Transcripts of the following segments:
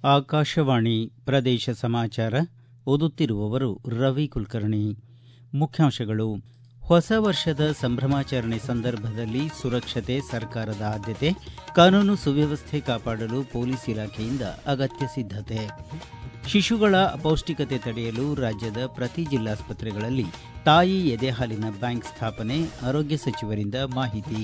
ಆಕಾಶವಾಣಿ ಪ್ರದೇಶ ಸಮಾಚಾರ ಓದುತ್ತಿರುವವರು ರವಿ ಕುಲಕರ್ಣಿ ಮುಖ್ಯಾಂಶಗಳು ಹೊಸ ವರ್ಷದ ಸಂಭ್ರಮಾಚರಣೆ ಸಂದರ್ಭದಲ್ಲಿ ಸುರಕ್ಷತೆ ಸರ್ಕಾರದ ಆದ್ಯತೆ ಕಾನೂನು ಸುವ್ಯವಸ್ಥೆ ಕಾಪಾಡಲು ಪೊಲೀಸ್ ಇಲಾಖೆಯಿಂದ ಅಗತ್ಯ ಸಿದ್ಧತೆ ಶಿಶುಗಳ ಅಪೌಷ್ಟಿಕತೆ ತಡೆಯಲು ರಾಜ್ಯದ ಪ್ರತಿ ಜಿಲ್ಲಾಸ್ಪತ್ರೆಗಳಲ್ಲಿ ತಾಯಿ ಎದೆಹಾಲಿನ ಬ್ಯಾಂಕ್ ಸ್ಥಾಪನೆ ಆರೋಗ್ಯ ಸಚಿವರಿಂದ ಮಾಹಿತಿ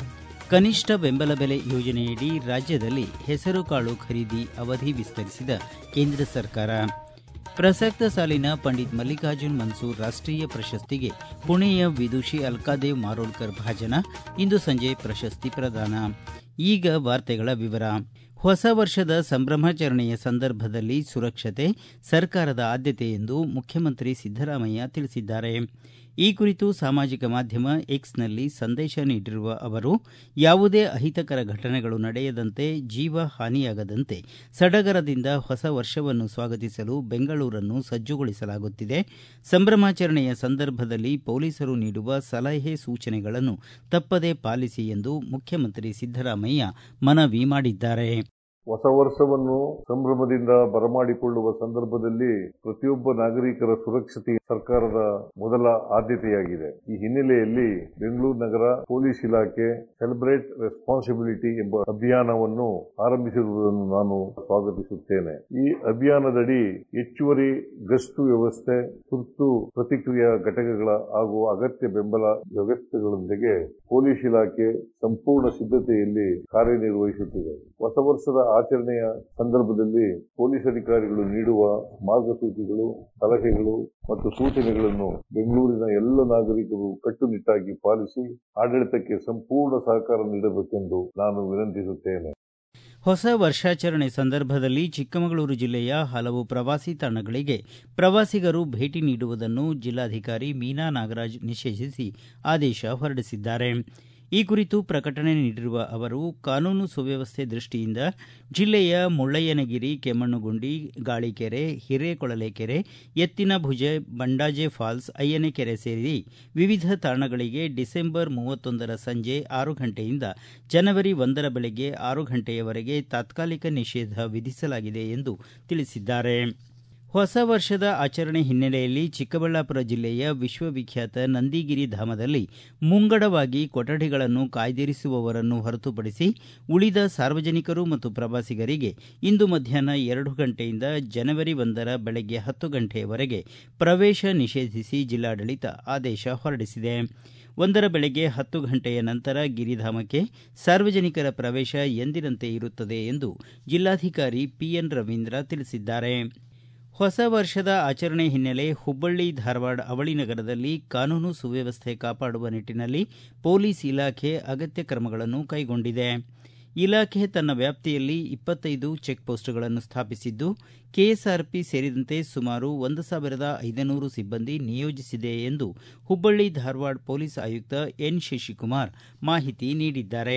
ಕನಿಷ್ಠ ಬೆಂಬಲ ಬೆಲೆ ಯೋಜನೆಯಡಿ ರಾಜ್ಯದಲ್ಲಿ ಹೆಸರುಕಾಳು ಖರೀದಿ ಅವಧಿ ವಿಸ್ತರಿಸಿದ ಕೇಂದ್ರ ಸರ್ಕಾರ ಪ್ರಸಕ್ತ ಸಾಲಿನ ಪಂಡಿತ್ ಮಲ್ಲಿಕಾರ್ಜುನ್ ಮನ್ಸೂರ್ ರಾಷ್ಟೀಯ ಪ್ರಶಸ್ತಿಗೆ ಪುಣೆಯ ವಿದುಷಿ ಅಲ್ಕಾದೇವ್ ಮಾರೋಳ್ಕರ್ ಭಾಜನ ಇಂದು ಸಂಜೆ ಪ್ರಶಸ್ತಿ ಪ್ರದಾನ ಈಗ ವಾರ್ತೆಗಳ ವಿವರ ಹೊಸ ವರ್ಷದ ಸಂಭ್ರಮಾಚರಣೆಯ ಸಂದರ್ಭದಲ್ಲಿ ಸುರಕ್ಷತೆ ಸರ್ಕಾರದ ಆದ್ಯತೆ ಎಂದು ಮುಖ್ಯಮಂತ್ರಿ ಸಿದ್ದರಾಮಯ್ಯ ತಿಳಿಸಿದ್ದಾರೆ ಈ ಕುರಿತು ಸಾಮಾಜಿಕ ಮಾಧ್ಯಮ ಎಕ್ಸ್ನಲ್ಲಿ ಸಂದೇಶ ನೀಡಿರುವ ಅವರು ಯಾವುದೇ ಅಹಿತಕರ ಘಟನೆಗಳು ನಡೆಯದಂತೆ ಜೀವ ಹಾನಿಯಾಗದಂತೆ ಸಡಗರದಿಂದ ಹೊಸ ವರ್ಷವನ್ನು ಸ್ವಾಗತಿಸಲು ಬೆಂಗಳೂರನ್ನು ಸಜ್ಜುಗೊಳಿಸಲಾಗುತ್ತಿದೆ ಸಂಭ್ರಮಾಚರಣೆಯ ಸಂದರ್ಭದಲ್ಲಿ ಪೊಲೀಸರು ನೀಡುವ ಸಲಹೆ ಸೂಚನೆಗಳನ್ನು ತಪ್ಪದೇ ಪಾಲಿಸಿ ಎಂದು ಮುಖ್ಯಮಂತ್ರಿ ಸಿದ್ದರಾಮಯ್ಯ ಮನವಿ ಮಾಡಿದ್ದಾರೆ ಹೊಸ ವರ್ಷವನ್ನು ಸಂಭ್ರಮದಿಂದ ಬರಮಾಡಿಕೊಳ್ಳುವ ಸಂದರ್ಭದಲ್ಲಿ ಪ್ರತಿಯೊಬ್ಬ ನಾಗರಿಕರ ಸುರಕ್ಷತೆ ಸರ್ಕಾರದ ಮೊದಲ ಆದ್ಯತೆಯಾಗಿದೆ ಈ ಹಿನ್ನೆಲೆಯಲ್ಲಿ ಬೆಂಗಳೂರು ನಗರ ಪೊಲೀಸ್ ಇಲಾಖೆ ಸೆಲೆಬ್ರೇಟ್ ರೆಸ್ಪಾನ್ಸಿಬಿಲಿಟಿ ಎಂಬ ಅಭಿಯಾನವನ್ನು ಆರಂಭಿಸಿರುವುದನ್ನು ನಾನು ಸ್ವಾಗತಿಸುತ್ತೇನೆ ಈ ಅಭಿಯಾನದಡಿ ಹೆಚ್ಚುವರಿ ಗಸ್ತು ವ್ಯವಸ್ಥೆ ತುರ್ತು ಪ್ರತಿಕ್ರಿಯಾ ಘಟಕಗಳ ಹಾಗೂ ಅಗತ್ಯ ಬೆಂಬಲ ವ್ಯವಸ್ಥೆಗಳೊಂದಿಗೆ ಪೊಲೀಸ್ ಇಲಾಖೆ ಸಂಪೂರ್ಣ ಸಿದ್ಧತೆಯಲ್ಲಿ ಕಾರ್ಯನಿರ್ವಹಿಸುತ್ತಿದೆ ಹೊಸ ವರ್ಷದ ಆಚರಣೆಯ ಸಂದರ್ಭದಲ್ಲಿ ಪೊಲೀಸ್ ಅಧಿಕಾರಿಗಳು ನೀಡುವ ಮಾರ್ಗಸೂಚಿಗಳು ಸಲಹೆಗಳು ಮತ್ತು ಸೂಚನೆಗಳನ್ನು ಬೆಂಗಳೂರಿನ ಎಲ್ಲ ನಾಗರಿಕರು ಕಟ್ಟುನಿಟ್ಟಾಗಿ ಪಾಲಿಸಿ ಆಡಳಿತಕ್ಕೆ ಸಂಪೂರ್ಣ ಸಹಕಾರ ನೀಡಬೇಕೆಂದು ನಾನು ವಿನಂತಿಸುತ್ತೇನೆ ಹೊಸ ವರ್ಷಾಚರಣೆ ಸಂದರ್ಭದಲ್ಲಿ ಚಿಕ್ಕಮಗಳೂರು ಜಿಲ್ಲೆಯ ಹಲವು ಪ್ರವಾಸಿ ತಾಣಗಳಿಗೆ ಪ್ರವಾಸಿಗರು ಭೇಟಿ ನೀಡುವುದನ್ನು ಜಿಲ್ಲಾಧಿಕಾರಿ ಮೀನಾ ನಾಗರಾಜ್ ನಿಷೇಧಿಸಿ ಆದೇಶ ಹೊರಡಿಸಿದ್ದಾರೆ ಈ ಕುರಿತು ಪ್ರಕಟಣೆ ನೀಡಿರುವ ಅವರು ಕಾನೂನು ಸುವ್ಯವಸ್ಥೆ ದೃಷ್ಟಿಯಿಂದ ಜಿಲ್ಲೆಯ ಮುಳ್ಳಯ್ಯನಗಿರಿ ಕೆಮ್ಮಣ್ಣುಗುಂಡಿ ಗಾಳಿಕೆರೆ ಹಿರೇಕೊಳಲೆಕೆರೆ ಎತ್ತಿನಭುಜೆ ಬಂಡಾಜೆ ಫಾಲ್ಸ್ ಅಯ್ಯನೆಕೆರೆ ಸೇರಿ ವಿವಿಧ ತಾಣಗಳಿಗೆ ಡಿಸೆಂಬರ್ ಮೂವತ್ತೊಂದರ ಸಂಜೆ ಆರು ಗಂಟೆಯಿಂದ ಜನವರಿ ಒಂದರ ಬೆಳಗ್ಗೆ ಆರು ಗಂಟೆಯವರೆಗೆ ತಾತ್ಕಾಲಿಕ ನಿಷೇಧ ವಿಧಿಸಲಾಗಿದೆ ಎಂದು ತಿಳಿಸಿದ್ದಾರೆ ಹೊಸ ವರ್ಷದ ಆಚರಣೆ ಹಿನ್ನೆಲೆಯಲ್ಲಿ ಚಿಕ್ಕಬಳ್ಳಾಪುರ ಜಿಲ್ಲೆಯ ವಿಶ್ವವಿಖ್ಯಾತ ನಂದಿಗಿರಿ ಧಾಮದಲ್ಲಿ ಮುಂಗಡವಾಗಿ ಕೊಠಡಿಗಳನ್ನು ಕಾಯ್ದಿರಿಸುವವರನ್ನು ಹೊರತುಪಡಿಸಿ ಉಳಿದ ಸಾರ್ವಜನಿಕರು ಮತ್ತು ಪ್ರವಾಸಿಗರಿಗೆ ಇಂದು ಮಧ್ಯಾಹ್ನ ಎರಡು ಗಂಟೆಯಿಂದ ಜನವರಿ ಒಂದರ ಬೆಳಗ್ಗೆ ಹತ್ತು ಗಂಟೆಯವರೆಗೆ ಪ್ರವೇಶ ನಿಷೇಧಿಸಿ ಜಿಲ್ಲಾಡಳಿತ ಆದೇಶ ಹೊರಡಿಸಿದೆ ಒಂದರ ಬೆಳಗ್ಗೆ ಹತ್ತು ಗಂಟೆಯ ನಂತರ ಗಿರಿಧಾಮಕ್ಕೆ ಸಾರ್ವಜನಿಕರ ಪ್ರವೇಶ ಎಂದಿನಂತೆ ಇರುತ್ತದೆ ಎಂದು ಜಿಲ್ಲಾಧಿಕಾರಿ ಪಿಎನ್ ರವೀಂದ್ರ ತಿಳಿಸಿದ್ದಾರೆ ಹೊಸ ವರ್ಷದ ಆಚರಣೆ ಹಿನ್ನೆಲೆ ಹುಬ್ಬಳ್ಳಿ ಧಾರವಾಡ ಅವಳಿ ನಗರದಲ್ಲಿ ಕಾನೂನು ಸುವ್ಯವಸ್ಥೆ ಕಾಪಾಡುವ ನಿಟ್ಟಿನಲ್ಲಿ ಪೊಲೀಸ್ ಇಲಾಖೆ ಅಗತ್ಯ ಕ್ರಮಗಳನ್ನು ಕೈಗೊಂಡಿದೆ ಇಲಾಖೆ ತನ್ನ ವ್ಯಾಪ್ತಿಯಲ್ಲಿ ಇಪ್ಪತ್ತೈದು ಚೆಕ್ಪೋಸ್ಟ್ಗಳನ್ನು ಸ್ಥಾಪಿಸಿದ್ದು ಕೆಎಸ್ಆರ್ಪಿ ಸೇರಿದಂತೆ ಸುಮಾರು ಒಂದು ಸಾವಿರದ ಐದುನೂರು ಸಿಬ್ಬಂದಿ ನಿಯೋಜಿಸಿದೆ ಎಂದು ಹುಬ್ಬಳ್ಳಿ ಧಾರವಾಡ ಪೊಲೀಸ್ ಆಯುಕ್ತ ಎನ್ ಶಶಿಕುಮಾರ್ ಮಾಹಿತಿ ನೀಡಿದ್ದಾರೆ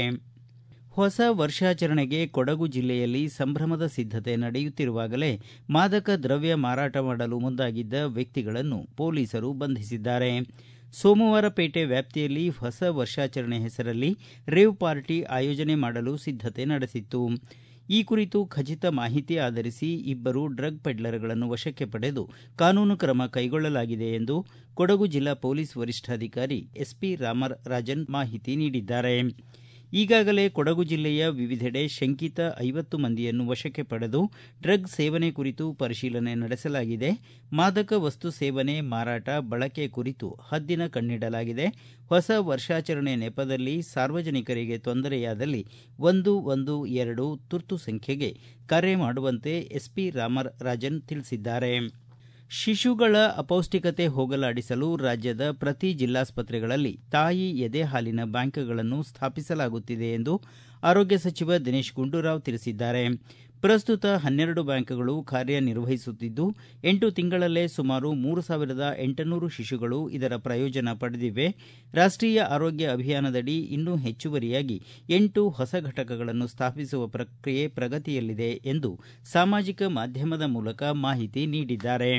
ಹೊಸ ವರ್ಷಾಚರಣೆಗೆ ಕೊಡಗು ಜಿಲ್ಲೆಯಲ್ಲಿ ಸಂಭ್ರಮದ ಸಿದ್ಧತೆ ನಡೆಯುತ್ತಿರುವಾಗಲೇ ಮಾದಕ ದ್ರವ್ಯ ಮಾರಾಟ ಮಾಡಲು ಮುಂದಾಗಿದ್ದ ವ್ಯಕ್ತಿಗಳನ್ನು ಪೊಲೀಸರು ಬಂಧಿಸಿದ್ದಾರೆ ಸೋಮವಾರಪೇಟೆ ವ್ಯಾಪ್ತಿಯಲ್ಲಿ ಹೊಸ ವರ್ಷಾಚರಣೆ ಹೆಸರಲ್ಲಿ ರೇವ್ ಪಾರ್ಟಿ ಆಯೋಜನೆ ಮಾಡಲು ಸಿದ್ಧತೆ ನಡೆಸಿತ್ತು ಈ ಕುರಿತು ಖಚಿತ ಮಾಹಿತಿ ಆಧರಿಸಿ ಇಬ್ಬರು ಡ್ರಗ್ ಪೆಡ್ಲರ್ಗಳನ್ನು ವಶಕ್ಕೆ ಪಡೆದು ಕಾನೂನು ಕ್ರಮ ಕೈಗೊಳ್ಳಲಾಗಿದೆ ಎಂದು ಕೊಡಗು ಜಿಲ್ಲಾ ಪೊಲೀಸ್ ವರಿಷ್ಠಾಧಿಕಾರಿ ಎಸ್ಪಿ ರಾಮರಾಜನ್ ಮಾಹಿತಿ ನೀಡಿದ್ದಾರೆ ಈಗಾಗಲೇ ಕೊಡಗು ಜಿಲ್ಲೆಯ ವಿವಿಧೆಡೆ ಶಂಕಿತ ಐವತ್ತು ಮಂದಿಯನ್ನು ವಶಕ್ಕೆ ಪಡೆದು ಡ್ರಗ್ ಸೇವನೆ ಕುರಿತು ಪರಿಶೀಲನೆ ನಡೆಸಲಾಗಿದೆ ಮಾದಕ ವಸ್ತು ಸೇವನೆ ಮಾರಾಟ ಬಳಕೆ ಕುರಿತು ಹದ್ದಿನ ಕಣ್ಣಿಡಲಾಗಿದೆ ಹೊಸ ವರ್ಷಾಚರಣೆ ನೆಪದಲ್ಲಿ ಸಾರ್ವಜನಿಕರಿಗೆ ತೊಂದರೆಯಾದಲ್ಲಿ ಒಂದು ಒಂದು ಎರಡು ತುರ್ತು ಸಂಖ್ಯೆಗೆ ಕರೆ ಮಾಡುವಂತೆ ಎಸ್ಪಿ ರಾಮರಾಜನ್ ತಿಳಿಸಿದ್ದಾರೆ ಶಿಶುಗಳ ಅಪೌಷ್ಟಿಕತೆ ಹೋಗಲಾಡಿಸಲು ರಾಜ್ಯದ ಪ್ರತಿ ಜಿಲ್ಲಾಸ್ಪತ್ರೆಗಳಲ್ಲಿ ತಾಯಿ ಎದೆ ಹಾಲಿನ ಬ್ಯಾಂಕ್ಗಳನ್ನು ಸ್ಥಾಪಿಸಲಾಗುತ್ತಿದೆ ಎಂದು ಆರೋಗ್ಯ ಸಚಿವ ದಿನೇಶ್ ಗುಂಡೂರಾವ್ ತಿಳಿಸಿದ್ದಾರೆ ಪ್ರಸ್ತುತ ಹನ್ನೆರಡು ಬ್ಯಾಂಕ್ಗಳು ಕಾರ್ಯನಿರ್ವಹಿಸುತ್ತಿದ್ದು ಎಂಟು ತಿಂಗಳಲ್ಲೇ ಸುಮಾರು ಮೂರು ಸಾವಿರದ ಎಂಟುನೂರು ಶಿಶುಗಳು ಇದರ ಪ್ರಯೋಜನ ಪಡೆದಿವೆ ರಾಷ್ಟೀಯ ಆರೋಗ್ಯ ಅಭಿಯಾನದಡಿ ಇನ್ನೂ ಹೆಚ್ಚುವರಿಯಾಗಿ ಎಂಟು ಹೊಸ ಘಟಕಗಳನ್ನು ಸ್ಥಾಪಿಸುವ ಪ್ರಕ್ರಿಯೆ ಪ್ರಗತಿಯಲ್ಲಿದೆ ಎಂದು ಸಾಮಾಜಿಕ ಮಾಧ್ಯಮದ ಮೂಲಕ ಮಾಹಿತಿ ನೀಡಿದ್ದಾರೆ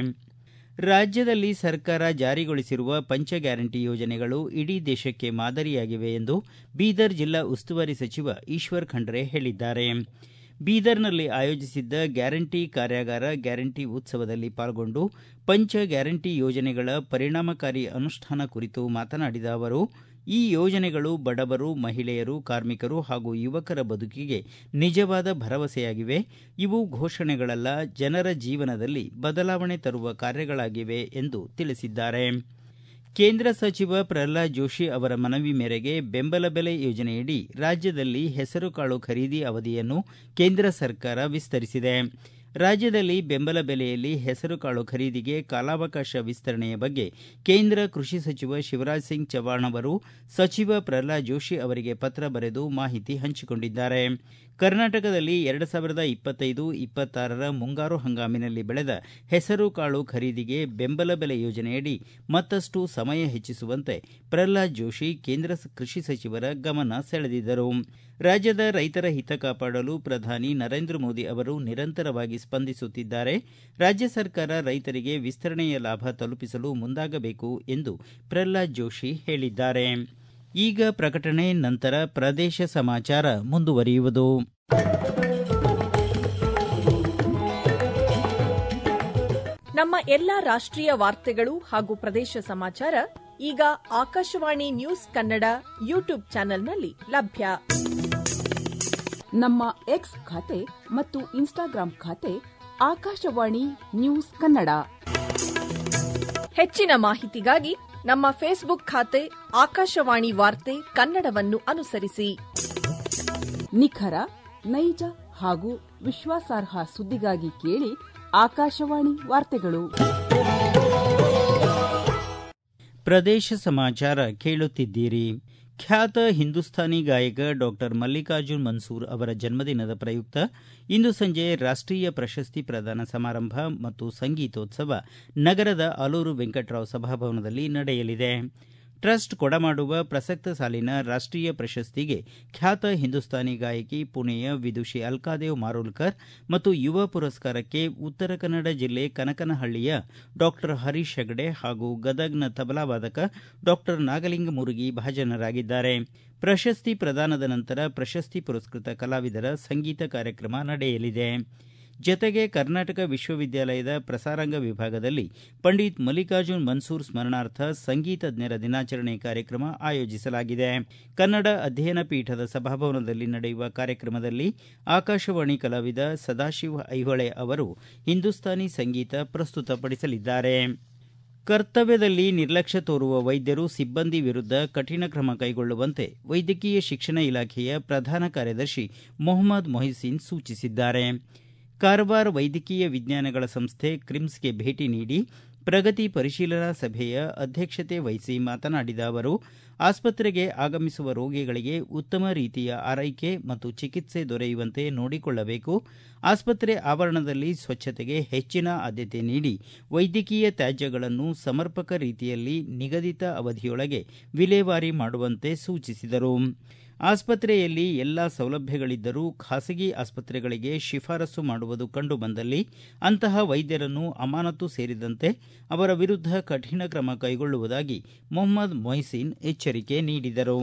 ರಾಜ್ಯದಲ್ಲಿ ಸರ್ಕಾರ ಜಾರಿಗೊಳಿಸಿರುವ ಪಂಚ ಗ್ಯಾರಂಟಿ ಯೋಜನೆಗಳು ಇಡೀ ದೇಶಕ್ಕೆ ಮಾದರಿಯಾಗಿವೆ ಎಂದು ಬೀದರ್ ಜಿಲ್ಲಾ ಉಸ್ತುವಾರಿ ಸಚಿವ ಈಶ್ವರ್ ಖಂಡ್ರೆ ಹೇಳಿದ್ದಾರೆ ಬೀದರ್ನಲ್ಲಿ ಆಯೋಜಿಸಿದ್ದ ಗ್ಯಾರಂಟಿ ಕಾರ್ಯಾಗಾರ ಗ್ಯಾರಂಟಿ ಉತ್ಸವದಲ್ಲಿ ಪಾಲ್ಗೊಂಡು ಪಂಚ ಗ್ಯಾರಂಟಿ ಯೋಜನೆಗಳ ಪರಿಣಾಮಕಾರಿ ಅನುಷ್ಠಾನ ಕುರಿತು ಮಾತನಾಡಿದ ಅವರು ಈ ಯೋಜನೆಗಳು ಬಡವರು ಮಹಿಳೆಯರು ಕಾರ್ಮಿಕರು ಹಾಗೂ ಯುವಕರ ಬದುಕಿಗೆ ನಿಜವಾದ ಭರವಸೆಯಾಗಿವೆ ಇವು ಘೋಷಣೆಗಳಲ್ಲ ಜನರ ಜೀವನದಲ್ಲಿ ಬದಲಾವಣೆ ತರುವ ಕಾರ್ಯಗಳಾಗಿವೆ ಎಂದು ತಿಳಿಸಿದ್ದಾರೆ ಕೇಂದ್ರ ಸಚಿವ ಪ್ರಹ್ಲಾದ್ ಜೋಶಿ ಅವರ ಮನವಿ ಮೇರೆಗೆ ಬೆಂಬಲ ಬೆಲೆ ಯೋಜನೆಯಡಿ ರಾಜ್ಯದಲ್ಲಿ ಹೆಸರುಕಾಳು ಖರೀದಿ ಅವಧಿಯನ್ನು ಕೇಂದ್ರ ಸರ್ಕಾರ ವಿಸ್ತರಿಸಿದೆ ರಾಜ್ಯದಲ್ಲಿ ಬೆಂಬಲ ಬೆಲೆಯಲ್ಲಿ ಹೆಸರುಕಾಳು ಖರೀದಿಗೆ ಕಾಲಾವಕಾಶ ವಿಸ್ತರಣೆಯ ಬಗ್ಗೆ ಕೇಂದ್ರ ಕೃಷಿ ಸಚಿವ ಶಿವರಾಜ್ ಸಿಂಗ್ ಚೌಹಾಣ್ ಅವರು ಸಚಿವ ಪ್ರಹ್ಲಾದ್ ಜೋಶಿ ಅವರಿಗೆ ಪತ್ರ ಬರೆದು ಮಾಹಿತಿ ಹಂಚಿಕೊಂಡಿದ್ದಾರೆ ಕರ್ನಾಟಕದಲ್ಲಿ ಎರಡು ಸಾವಿರದ ಇಪ್ಪತ್ತೈದು ಇಪ್ಪತ್ತಾರರ ಮುಂಗಾರು ಹಂಗಾಮಿನಲ್ಲಿ ಬೆಳೆದ ಹೆಸರು ಕಾಳು ಖರೀದಿಗೆ ಬೆಂಬಲ ಬೆಲೆ ಯೋಜನೆಯಡಿ ಮತ್ತಷ್ಟು ಸಮಯ ಹೆಚ್ಚಿಸುವಂತೆ ಪ್ರಹ್ಲಾದ್ ಜೋಶಿ ಕೇಂದ್ರ ಕೃಷಿ ಸಚಿವರ ಗಮನ ಸೆಳೆದಿದ್ದರು ರಾಜ್ಯದ ರೈತರ ಹಿತ ಕಾಪಾಡಲು ಪ್ರಧಾನಿ ನರೇಂದ್ರ ಮೋದಿ ಅವರು ನಿರಂತರವಾಗಿ ಸ್ಪಂದಿಸುತ್ತಿದ್ದಾರೆ ರಾಜ್ಯ ಸರ್ಕಾರ ರೈತರಿಗೆ ವಿಸ್ತರಣೆಯ ಲಾಭ ತಲುಪಿಸಲು ಮುಂದಾಗಬೇಕು ಎಂದು ಪ್ರಹ್ಲಾದ್ ಜೋಶಿ ಹೇಳಿದ್ದಾರೆ ಈಗ ಪ್ರಕಟಣೆ ನಂತರ ಪ್ರದೇಶ ಸಮಾಚಾರ ಮುಂದುವರಿಯುವುದು ನಮ್ಮ ಎಲ್ಲಾ ರಾಷ್ಟ್ರೀಯ ವಾರ್ತೆಗಳು ಹಾಗೂ ಪ್ರದೇಶ ಸಮಾಚಾರ ಈಗ ಆಕಾಶವಾಣಿ ನ್ಯೂಸ್ ಕನ್ನಡ ಯೂಟ್ಯೂಬ್ ಚಾನೆಲ್ನಲ್ಲಿ ಲಭ್ಯ ನಮ್ಮ ಎಕ್ಸ್ ಖಾತೆ ಮತ್ತು ಇನ್ಸ್ಟಾಗ್ರಾಂ ಖಾತೆ ಆಕಾಶವಾಣಿ ನ್ಯೂಸ್ ಕನ್ನಡ ಹೆಚ್ಚಿನ ಮಾಹಿತಿಗಾಗಿ ನಮ್ಮ ಫೇಸ್ಬುಕ್ ಖಾತೆ ಆಕಾಶವಾಣಿ ವಾರ್ತೆ ಕನ್ನಡವನ್ನು ಅನುಸರಿಸಿ ನಿಖರ ನೈಜ ಹಾಗೂ ವಿಶ್ವಾಸಾರ್ಹ ಸುದ್ದಿಗಾಗಿ ಕೇಳಿ ಆಕಾಶವಾಣಿ ವಾರ್ತೆಗಳು ಪ್ರದೇಶ ಸಮಾಚಾರ ಕೇಳುತ್ತಿದ್ದೀರಿ ಖ್ಯಾತ ಹಿಂದೂಸ್ತಾನಿ ಗಾಯಕ ಡಾಕ್ಟರ್ ಮಲ್ಲಿಕಾರ್ಜುನ್ ಮನ್ಸೂರ್ ಅವರ ಜನ್ಮದಿನದ ಪ್ರಯುಕ್ತ ಇಂದು ಸಂಜೆ ರಾಷ್ಟೀಯ ಪ್ರಶಸ್ತಿ ಪ್ರದಾನ ಸಮಾರಂಭ ಮತ್ತು ಸಂಗೀತೋತ್ಸವ ನಗರದ ಆಲೂರು ವೆಂಕಟರಾವ್ ಸಭಾಭವನದಲ್ಲಿ ನಡೆಯಲಿದೆ ಟ್ರಸ್ಟ್ ಕೊಡಮಾಡುವ ಪ್ರಸಕ್ತ ಸಾಲಿನ ರಾಷ್ಟೀಯ ಪ್ರಶಸ್ತಿಗೆ ಖ್ಯಾತ ಹಿಂದೂಸ್ತಾನಿ ಗಾಯಕಿ ಪುಣೆಯ ವಿದುಷಿ ಅಲ್ಕಾದೇವ್ ಮಾರೋಲ್ಕರ್ ಮತ್ತು ಯುವ ಪುರಸ್ಕಾರಕ್ಕೆ ಉತ್ತರ ಕನ್ನಡ ಜಿಲ್ಲೆ ಕನಕನಹಳ್ಳಿಯ ಡಾಕ್ಟರ್ ಹರೀಶ್ ಹೆಗಡೆ ಹಾಗೂ ಗದಗ್ನ ತಬಲಾ ವಾದಕ ಡಾಕ್ಟರ್ ನಾಗಲಿಂಗ ಮುರುಗಿ ಭಾಜನರಾಗಿದ್ದಾರೆ ಪ್ರಶಸ್ತಿ ಪ್ರದಾನದ ನಂತರ ಪ್ರಶಸ್ತಿ ಪುರಸ್ಕೃತ ಕಲಾವಿದರ ಸಂಗೀತ ಕಾರ್ಯಕ್ರಮ ನಡೆಯಲಿದೆ ಜತೆಗೆ ಕರ್ನಾಟಕ ವಿಶ್ವವಿದ್ಯಾಲಯದ ಪ್ರಸಾರಾಂಗ ವಿಭಾಗದಲ್ಲಿ ಪಂಡಿತ್ ಮಲ್ಲಿಕಾರ್ಜುನ್ ಮನ್ಸೂರ್ ಸ್ಮರಣಾರ್ಥ ಸಂಗೀತಜ್ಞರ ದಿನಾಚರಣೆ ಕಾರ್ಯಕ್ರಮ ಆಯೋಜಿಸಲಾಗಿದೆ ಕನ್ನಡ ಅಧ್ಯಯನ ಪೀಠದ ಸಭಾಭವನದಲ್ಲಿ ನಡೆಯುವ ಕಾರ್ಯಕ್ರಮದಲ್ಲಿ ಆಕಾಶವಾಣಿ ಕಲಾವಿದ ಸದಾಶಿವ ಐಹೊಳೆ ಅವರು ಹಿಂದೂಸ್ತಾನಿ ಸಂಗೀತ ಪ್ರಸ್ತುತಪಡಿಸಲಿದ್ದಾರೆ ಕರ್ತವ್ಯದಲ್ಲಿ ನಿರ್ಲಕ್ಷ್ಯ ತೋರುವ ವೈದ್ಯರು ಸಿಬ್ಬಂದಿ ವಿರುದ್ಧ ಕಠಿಣ ಕ್ರಮ ಕೈಗೊಳ್ಳುವಂತೆ ವೈದ್ಯಕೀಯ ಶಿಕ್ಷಣ ಇಲಾಖೆಯ ಪ್ರಧಾನ ಕಾರ್ಯದರ್ಶಿ ಮೊಹಮ್ಮದ್ ಮೊಹಿಸಿನ್ ಸೂಚಿಸಿದ್ದಾರೆ ಕಾರವಾರ ವೈದ್ಯಕೀಯ ವಿಜ್ಞಾನಗಳ ಸಂಸ್ಥೆ ಕ್ರಿಮ್ಸ್ಗೆ ಭೇಟಿ ನೀಡಿ ಪ್ರಗತಿ ಪರಿಶೀಲನಾ ಸಭೆಯ ಅಧ್ಯಕ್ಷತೆ ವಹಿಸಿ ಮಾತನಾಡಿದ ಅವರು ಆಸ್ಪತ್ರೆಗೆ ಆಗಮಿಸುವ ರೋಗಿಗಳಿಗೆ ಉತ್ತಮ ರೀತಿಯ ಆರೈಕೆ ಮತ್ತು ಚಿಕಿತ್ಸೆ ದೊರೆಯುವಂತೆ ನೋಡಿಕೊಳ್ಳಬೇಕು ಆಸ್ಪತ್ರೆ ಆವರಣದಲ್ಲಿ ಸ್ವಚ್ಛತೆಗೆ ಹೆಚ್ಚಿನ ಆದ್ಯತೆ ನೀಡಿ ವೈದ್ಯಕೀಯ ತ್ಯಾಜ್ಯಗಳನ್ನು ಸಮರ್ಪಕ ರೀತಿಯಲ್ಲಿ ನಿಗದಿತ ಅವಧಿಯೊಳಗೆ ವಿಲೇವಾರಿ ಮಾಡುವಂತೆ ಸೂಚಿಸಿದರು ಆಸ್ಪತ್ರೆಯಲ್ಲಿ ಎಲ್ಲ ಸೌಲಭ್ಯಗಳಿದ್ದರೂ ಖಾಸಗಿ ಆಸ್ಪತ್ರೆಗಳಿಗೆ ಶಿಫಾರಸು ಮಾಡುವುದು ಕಂಡುಬಂದಲ್ಲಿ ಅಂತಹ ವೈದ್ಯರನ್ನು ಅಮಾನತು ಸೇರಿದಂತೆ ಅವರ ವಿರುದ್ಧ ಕಠಿಣ ಕ್ರಮ ಕೈಗೊಳ್ಳುವುದಾಗಿ ಮೊಹಮ್ಮದ್ ಮೊಯ್ಸಿನ್ ಎಚ್ಚರಿಕೆ ನೀಡಿದರು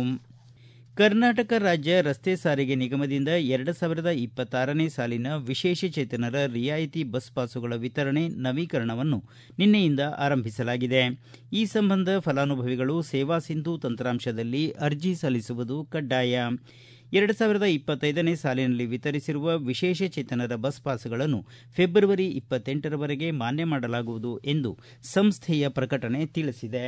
ಕರ್ನಾಟಕ ರಾಜ್ಯ ರಸ್ತೆ ಸಾರಿಗೆ ನಿಗಮದಿಂದ ಎರಡು ಸಾವಿರದ ಇಪ್ಪತ್ತಾರನೇ ಸಾಲಿನ ವಿಶೇಷ ಚೇತನರ ರಿಯಾಯಿತಿ ಬಸ್ ಪಾಸುಗಳ ವಿತರಣೆ ನವೀಕರಣವನ್ನು ನಿನ್ನೆಯಿಂದ ಆರಂಭಿಸಲಾಗಿದೆ ಈ ಸಂಬಂಧ ಫಲಾನುಭವಿಗಳು ಸೇವಾ ಸಿಂಧು ತಂತ್ರಾಂಶದಲ್ಲಿ ಅರ್ಜಿ ಸಲ್ಲಿಸುವುದು ಕಡ್ಡಾಯ ಎರಡು ಸಾವಿರದ ಇಪ್ಪತ್ತೈದನೇ ಸಾಲಿನಲ್ಲಿ ವಿತರಿಸಿರುವ ವಿಶೇಷ ಚೇತನರ ಬಸ್ ಪಾಸ್ಗಳನ್ನು ಫೆಬ್ರವರಿ ಇಪ್ಪತ್ತೆಂಟರವರೆಗೆ ಮಾನ್ಯ ಮಾಡಲಾಗುವುದು ಎಂದು ಸಂಸ್ಥೆಯ ಪ್ರಕಟಣೆ ತಿಳಿಸಿದೆ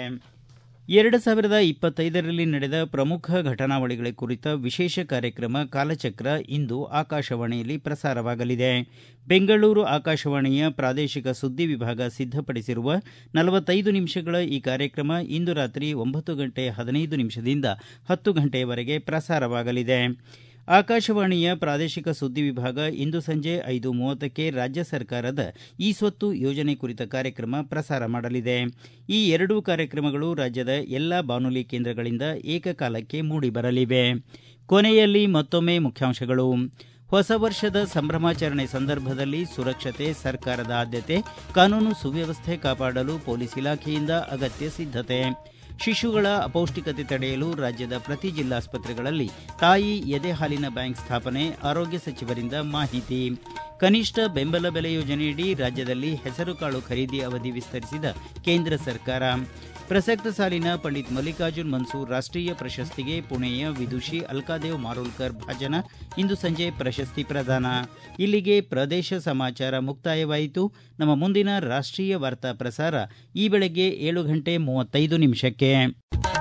ಎರಡು ಸಾವಿರದ ಇಪ್ಪತ್ತೈದರಲ್ಲಿ ನಡೆದ ಪ್ರಮುಖ ಘಟನಾವಳಿಗಳ ಕುರಿತ ವಿಶೇಷ ಕಾರ್ಯಕ್ರಮ ಕಾಲಚಕ್ರ ಇಂದು ಆಕಾಶವಾಣಿಯಲ್ಲಿ ಪ್ರಸಾರವಾಗಲಿದೆ ಬೆಂಗಳೂರು ಆಕಾಶವಾಣಿಯ ಪ್ರಾದೇಶಿಕ ಸುದ್ದಿ ವಿಭಾಗ ಸಿದ್ಧಪಡಿಸಿರುವ ನಲವತ್ತೈದು ನಿಮಿಷಗಳ ಈ ಕಾರ್ಯಕ್ರಮ ಇಂದು ರಾತ್ರಿ ಒಂಬತ್ತು ಗಂಟೆ ಹದಿನೈದು ನಿಮಿಷದಿಂದ ಹತ್ತು ಗಂಟೆಯವರೆಗೆ ಪ್ರಸಾರವಾಗಲಿದೆ ಆಕಾಶವಾಣಿಯ ಪ್ರಾದೇಶಿಕ ಸುದ್ದಿ ವಿಭಾಗ ಇಂದು ಸಂಜೆ ಐದು ಮೂವತ್ತಕ್ಕೆ ರಾಜ್ಯ ಸರ್ಕಾರದ ಈ ಸ್ವತ್ತು ಯೋಜನೆ ಕುರಿತ ಕಾರ್ಯಕ್ರಮ ಪ್ರಸಾರ ಮಾಡಲಿದೆ ಈ ಎರಡೂ ಕಾರ್ಯಕ್ರಮಗಳು ರಾಜ್ಯದ ಎಲ್ಲಾ ಬಾನುಲಿ ಕೇಂದ್ರಗಳಿಂದ ಏಕಕಾಲಕ್ಕೆ ಮೂಡಿಬರಲಿವೆ ಕೊನೆಯಲ್ಲಿ ಮತ್ತೊಮ್ಮೆ ಮುಖ್ಯಾಂಶಗಳು ಹೊಸ ವರ್ಷದ ಸಂಭ್ರಮಾಚರಣೆ ಸಂದರ್ಭದಲ್ಲಿ ಸುರಕ್ಷತೆ ಸರ್ಕಾರದ ಆದ್ಯತೆ ಕಾನೂನು ಸುವ್ಯವಸ್ಥೆ ಕಾಪಾಡಲು ಪೊಲೀಸ್ ಇಲಾಖೆಯಿಂದ ಅಗತ್ಯ ಸಿದ್ಧತೆ ಶಿಶುಗಳ ಅಪೌಷ್ಟಿಕತೆ ತಡೆಯಲು ರಾಜ್ಯದ ಪ್ರತಿ ಜಿಲ್ಲಾಸ್ಪತ್ರೆಗಳಲ್ಲಿ ತಾಯಿ ಎದೆ ಹಾಲಿನ ಬ್ಯಾಂಕ್ ಸ್ಥಾಪನೆ ಆರೋಗ್ಯ ಸಚಿವರಿಂದ ಮಾಹಿತಿ ಕನಿಷ್ಠ ಬೆಂಬಲ ಬೆಲೆ ಯೋಜನೆಯಡಿ ರಾಜ್ಯದಲ್ಲಿ ಹೆಸರುಕಾಳು ಖರೀದಿ ಅವಧಿ ವಿಸ್ತರಿಸಿದ ಕೇಂದ್ರ ಸರ್ಕಾರ ಪ್ರಸಕ್ತ ಸಾಲಿನ ಪಂಡಿತ್ ಮಲ್ಲಿಕಾರ್ಜುನ್ ಮನ್ಸೂರ್ ರಾಷ್ಟೀಯ ಪ್ರಶಸ್ತಿಗೆ ಪುಣೆಯ ವಿದುಷಿ ಅಲ್ಕಾದೇವ್ ಮಾರೋಲ್ಕರ್ ಭಾಜನ ಇಂದು ಸಂಜೆ ಪ್ರಶಸ್ತಿ ಪ್ರದಾನ ಇಲ್ಲಿಗೆ ಪ್ರದೇಶ ಸಮಾಚಾರ ಮುಕ್ತಾಯವಾಯಿತು ನಮ್ಮ ಮುಂದಿನ ರಾಷ್ಟೀಯ ವಾರ್ತಾ ಪ್ರಸಾರ ಈ ಬೆಳಗ್ಗೆ ಏಳು ಗಂಟೆ ಮೂವತ್ತೈದು ನಿಮಿಷಕ್ಕೆ